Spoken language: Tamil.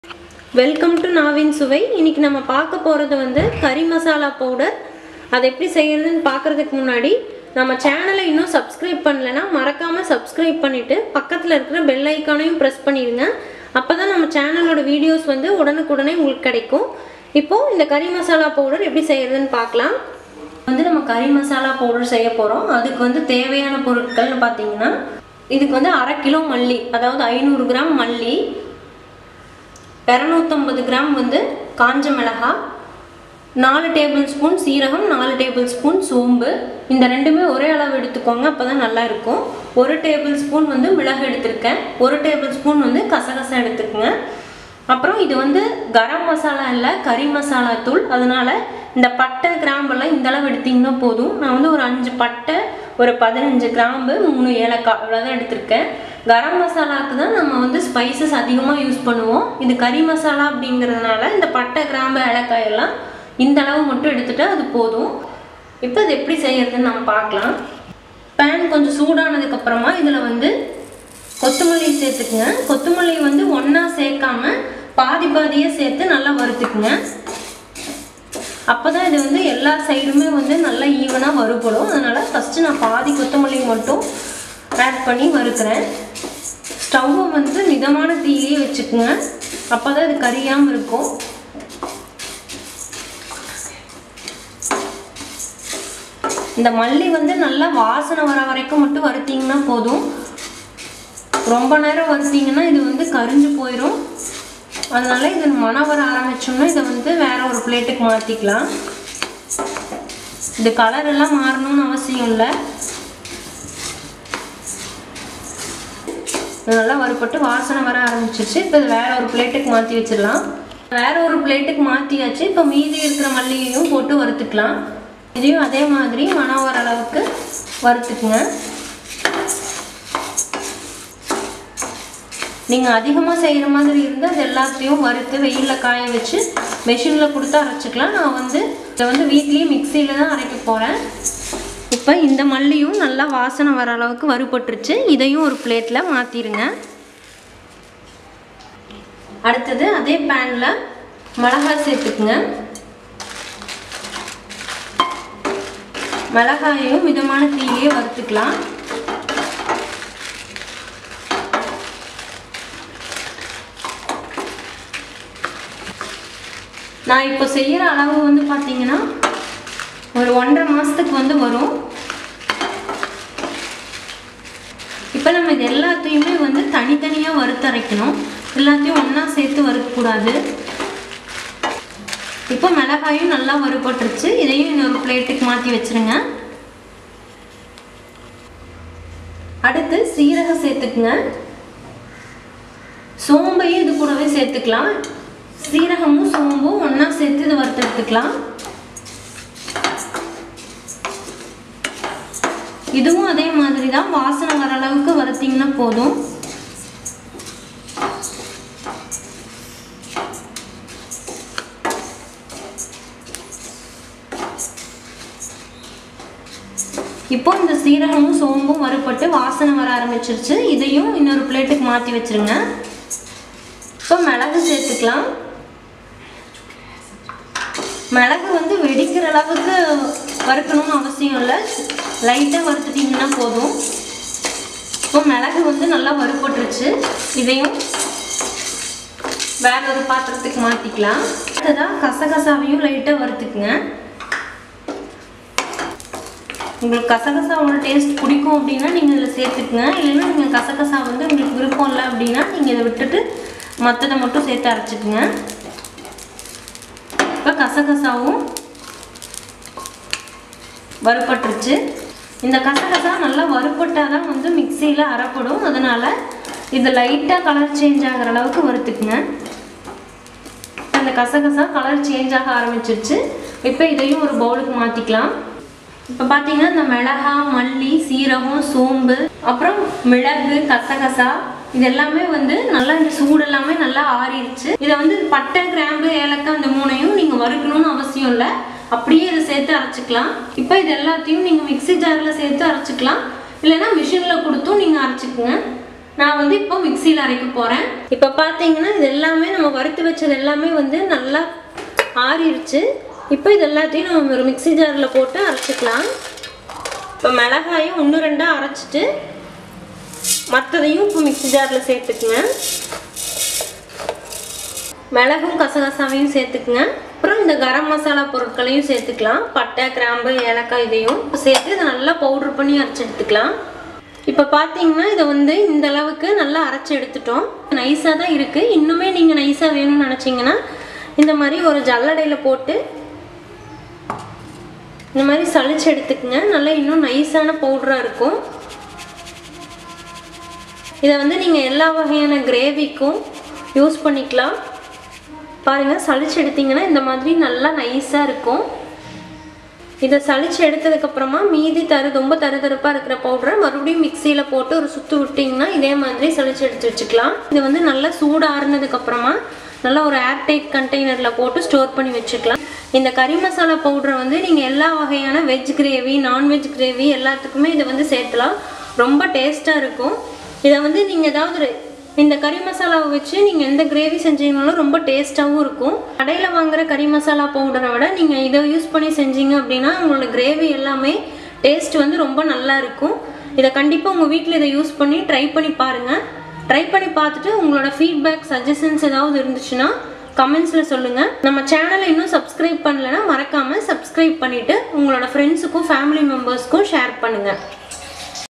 வெல்கம் டு நாவின் சுவை இன்னைக்கு நம்ம பார்க்க போகிறது வந்து கறி மசாலா பவுடர் அதை எப்படி செய்யறதுன்னு பார்க்கறதுக்கு முன்னாடி நம்ம சேனலை இன்னும் சப்ஸ்கிரைப் பண்ணலைன்னா மறக்காமல் சப்ஸ்கிரைப் பண்ணிவிட்டு பக்கத்தில் இருக்கிற பெல் ஐக்கானையும் ப்ரெஸ் பண்ணிடுங்க அப்போ தான் நம்ம சேனலோட வீடியோஸ் வந்து உடனுக்குடனே உங்களுக்கு கிடைக்கும் இப்போது இந்த கறி மசாலா பவுடர் எப்படி செய்யறதுன்னு பார்க்கலாம் வந்து நம்ம கறி மசாலா பவுடர் செய்ய போகிறோம் அதுக்கு வந்து தேவையான பொருட்கள்னு பார்த்தீங்கன்னா இதுக்கு வந்து அரை கிலோ மல்லி அதாவது ஐநூறு கிராம் மல்லி இரநூத்தம்பது கிராம் வந்து காஞ்ச மிளகாய் நாலு டேபிள் ஸ்பூன் சீரகம் நாலு டேபிள் ஸ்பூன் சோம்பு இந்த ரெண்டுமே ஒரே அளவு எடுத்துக்கோங்க அப்போ தான் நல்லா இருக்கும் ஒரு டேபிள் ஸ்பூன் வந்து மிளகு எடுத்திருக்கேன் ஒரு டேபிள் ஸ்பூன் வந்து கசகசா எடுத்துக்கோங்க அப்புறம் இது வந்து கரம் மசாலா இல்லை கறி மசாலா தூள் அதனால இந்த பட்டை கிராம்பெல்லாம் இந்த அளவு எடுத்திங்கன்னா போதும் நான் வந்து ஒரு அஞ்சு பட்டை ஒரு பதினஞ்சு கிராம்பு மூணு ஏலக்காய் இவ்வளோதான் எடுத்திருக்கேன் கரம் மசாலாவுக்கு தான் நம்ம வந்து ஸ்பைசஸ் அதிகமாக யூஸ் பண்ணுவோம் இது கறி மசாலா அப்படிங்கிறதுனால இந்த பட்டை கிராம்பு ஏலக்காய் எல்லாம் இந்த அளவு மட்டும் எடுத்துட்டா அது போதும் இப்போ இது எப்படி செய்யறதுன்னு நம்ம பார்க்கலாம் பேன் கொஞ்சம் சூடானதுக்கு அப்புறமா இதில் வந்து கொத்தமல்லி சேர்த்துக்குங்க கொத்தமல்லி வந்து ஒன்றா சேர்க்காம பாதி பாதியாக சேர்த்து நல்லா வறுத்துக்குங்க அப்போ தான் இது வந்து எல்லா சைடுமே வந்து நல்லா ஈவனாக வறுபடும் அதனால் ஃபஸ்ட்டு நான் பாதி கொத்தமல்லி மட்டும் ஆட் பண்ணி வறுக்கிறேன் ஸ்டவ்வை வந்து மிதமான தீயிலே வச்சுக்குங்க அப்போ தான் இது கரியாமல் இருக்கும் இந்த மல்லி வந்து நல்லா வாசனை வர வரைக்கும் மட்டும் வறுத்தீங்கன்னா போதும் ரொம்ப நேரம் வறுத்தீங்கன்னா இது வந்து கரிஞ்சு போயிடும் அதனால இது மனம் வர ஆரம்பிச்சோம்னா இதை வந்து வேற ஒரு பிளேட்டுக்கு மாற்றிக்கலாம் இது கலர் எல்லாம் மாறணும்னு அவசியம் இல்லை இது நல்லா வறுப்பட்டு வாசனை வர ஆரம்பிச்சிருச்சு இப்போ இது வேற ஒரு பிளேட்டுக்கு மாற்றி வச்சிடலாம் வேற ஒரு பிளேட்டுக்கு மாற்றியாச்சு இப்போ மீதி இருக்கிற மல்லியையும் போட்டு வறுத்துக்கலாம் இதையும் அதே மாதிரி மனம் வர அளவுக்கு வறுத்துக்குங்க நீங்கள் அதிகமாக செய்கிற மாதிரி இருந்தால் அது எல்லாத்தையும் வறுத்து வெயிலில் காய வச்சு மெஷினில் கொடுத்து அரைச்சிக்கலாம் நான் வந்து இதை வந்து வீட்லேயே மிக்சியில் தான் அரைக்க போகிறேன் இப்போ இந்த மல்லியும் நல்லா வாசனை வர அளவுக்கு வறுபட்டுருச்சு இதையும் ஒரு பிளேட்டில் மாற்றிடுங்க அடுத்தது அதே பேனில் மிளகாய் சேர்த்துக்குங்க மிளகாயையும் மிதமான தீயிலே வறுத்துக்கலாம் நான் இப்போ செய்கிற அளவு வந்து பார்த்தீங்கன்னா ஒரு ஒன்றரை மாதத்துக்கு வந்து வரும் இப்போ நம்ம இது எல்லாத்தையுமே வந்து தனித்தனியாக வறுத்தரைக்கணும் எல்லாத்தையும் ஒன்றா சேர்த்து வறுக்கக்கூடாது இப்போ மிளகாயும் நல்லா வறுபட்டுருச்சு இதையும் இன்னொரு பிளேட்டுக்கு மாற்றி வச்சுருங்க அடுத்து சீரகம் சேர்த்துக்குங்க சோம்பையும் இது கூடவே சேர்த்துக்கலாம் சீரகமும் சோம்பும் ஒன்றா சேர்த்து இதை வறுத்தெடுத்துக்கலாம் இதுவும் அதே மாதிரி தான் வாசனை வர அளவுக்கு வறுத்தீங்கன்னா போதும் இப்போ இந்த சீரகமும் சோம்பும் வறுபட்டு வாசனை வர ஆரம்பிச்சிருச்சு இதையும் இன்னொரு பிளேட்டுக்கு மாற்றி வச்சிருங்க இப்போ மிளகு சேர்த்துக்கலாம் மிளகு வந்து வெடிக்கிற அளவுக்கு வறுக்கணும்னு அவசியம் இல்லை லைட்டாக வறுத்துட்டிங்கன்னா போதும் இப்போ மிளகு வந்து நல்லா வறுபட்டுருச்சு இதையும் வேற ஒரு பாத்திரத்துக்கு மாற்றிக்கலாம் அடுத்ததாக கசகசாவையும் லைட்டாக வறுத்துக்குங்க உங்களுக்கு கசகசாவோட டேஸ்ட் பிடிக்கும் அப்படின்னா நீங்கள் இதில் சேர்த்துக்குங்க இல்லைன்னா நீங்கள் கசகசா வந்து உங்களுக்கு விருப்பம் இல்லை அப்படின்னா நீங்கள் இதை விட்டுட்டு மற்றதை மட்டும் சேர்த்து அரைச்சிக்குங்க இப்போ கசகசாவும் வறுபட்டுருச்சு இந்த கசகசா நல்லா வறுபட்டால் தான் வந்து மிக்சியில் அரைப்படும் அதனால் இது லைட்டாக கலர் சேஞ்ச் ஆகிற அளவுக்கு வறுத்துக்குங்க அந்த கசகசா கலர் சேஞ்ச் ஆக ஆரம்பிச்சிருச்சு இப்போ இதையும் ஒரு பவுலுக்கு மாற்றிக்கலாம் இப்போ பார்த்தீங்கன்னா இந்த மிளகா மல்லி சீரகம் சோம்பு அப்புறம் மிளகு கசகசா இது எல்லாமே வந்து நல்லா இந்த சூடு எல்லாமே நல்லா ஆறிடுச்சு இதை வந்து பட்டை கிராம்பு ஏலக்காய் இந்த மூணையும் நீங்கள் வறுக்கணும்னு அவசியம் இல்லை அப்படியே இதை சேர்த்து அரைச்சிக்கலாம் இப்போ இது எல்லாத்தையும் நீங்கள் மிக்ஸி ஜாரில் சேர்த்து அரைச்சிக்கலாம் இல்லைன்னா மிஷினில் கொடுத்தும் நீங்கள் அரைச்சிக்கோங்க நான் வந்து இப்போ மிக்சியில் அரைக்க போகிறேன் இப்போ பார்த்தீங்கன்னா இது எல்லாமே நம்ம வறுத்து வச்சது எல்லாமே வந்து நல்லா ஆறிடுச்சு இப்போ இது எல்லாத்தையும் நம்ம ஒரு மிக்ஸி ஜாரில் போட்டு அரைச்சிக்கலாம் இப்போ மிளகாயும் ஒன்று ரெண்டாக அரைச்சிட்டு மற்றதையும் இப்போ மிக்ஸி ஜாரில் சேர்த்துக்குங்க மிளகும் கசகசாவையும் சேர்த்துக்குங்க அப்புறம் இந்த கரம் மசாலா பொருட்களையும் சேர்த்துக்கலாம் பட்டை கிராம்பு ஏலக்காய் இதையும் சேர்த்து இதை நல்லா பவுடர் பண்ணி அரைச்சி எடுத்துக்கலாம் இப்போ பார்த்தீங்கன்னா இதை வந்து இந்த அளவுக்கு நல்லா அரைச்சி எடுத்துட்டோம் நைஸாக தான் இருக்குது இன்னுமே நீங்கள் நைஸாக வேணும்னு நினச்சிங்கன்னா இந்த மாதிரி ஒரு ஜல்லடையில் போட்டு இந்த மாதிரி சளிச்சு எடுத்துக்கங்க நல்லா இன்னும் நைஸான பவுடராக இருக்கும் இதை வந்து நீங்கள் எல்லா வகையான கிரேவிக்கும் யூஸ் பண்ணிக்கலாம் பாருங்கள் சளிச்சு எடுத்தீங்கன்னா இந்த மாதிரி நல்லா நைஸாக இருக்கும் இதை சளிச்சு எடுத்ததுக்கப்புறமா மீதி தரு ரொம்ப தருதருப்பாக இருக்கிற பவுடரை மறுபடியும் மிக்சியில் போட்டு ஒரு சுற்று விட்டிங்கன்னா இதே மாதிரி சளிச்சு எடுத்து வச்சுக்கலாம் இது வந்து நல்லா சூடு ஆறுனதுக்கப்புறமா நல்லா ஒரு ஏர்டைட் கண்டெய்னரில் போட்டு ஸ்டோர் பண்ணி வச்சுக்கலாம் இந்த கறி மசாலா பவுடரை வந்து நீங்கள் எல்லா வகையான வெஜ் கிரேவி நான்வெஜ் கிரேவி எல்லாத்துக்குமே இதை வந்து சேர்த்தலாம் ரொம்ப டேஸ்ட்டாக இருக்கும் இதை வந்து நீங்கள் ஏதாவது ஒரு இந்த கறி மசாலாவை வச்சு நீங்கள் எந்த கிரேவி செஞ்சீங்கனாலும் ரொம்ப டேஸ்ட்டாகவும் இருக்கும் கடையில் வாங்குற கறி மசாலா பவுடரை விட நீங்கள் இதை யூஸ் பண்ணி செஞ்சீங்க அப்படின்னா உங்களோட கிரேவி எல்லாமே டேஸ்ட் வந்து ரொம்ப நல்லா இருக்கும் இதை கண்டிப்பாக உங்கள் வீட்டில் இதை யூஸ் பண்ணி ட்ரை பண்ணி பாருங்கள் ட்ரை பண்ணி பார்த்துட்டு உங்களோட ஃபீட்பேக் சஜஷன்ஸ் ஏதாவது இருந்துச்சுன்னா கமெண்ட்ஸில் சொல்லுங்கள் நம்ம சேனலை இன்னும் சப்ஸ்கிரைப் பண்ணலைன்னா மறக்காமல் சப்ஸ்கிரைப் பண்ணிவிட்டு உங்களோட ஃப்ரெண்ட்ஸுக்கும் ஃபேமிலி மெம்பர்ஸ்க்கும் ஷேர் பண்ணுங்கள்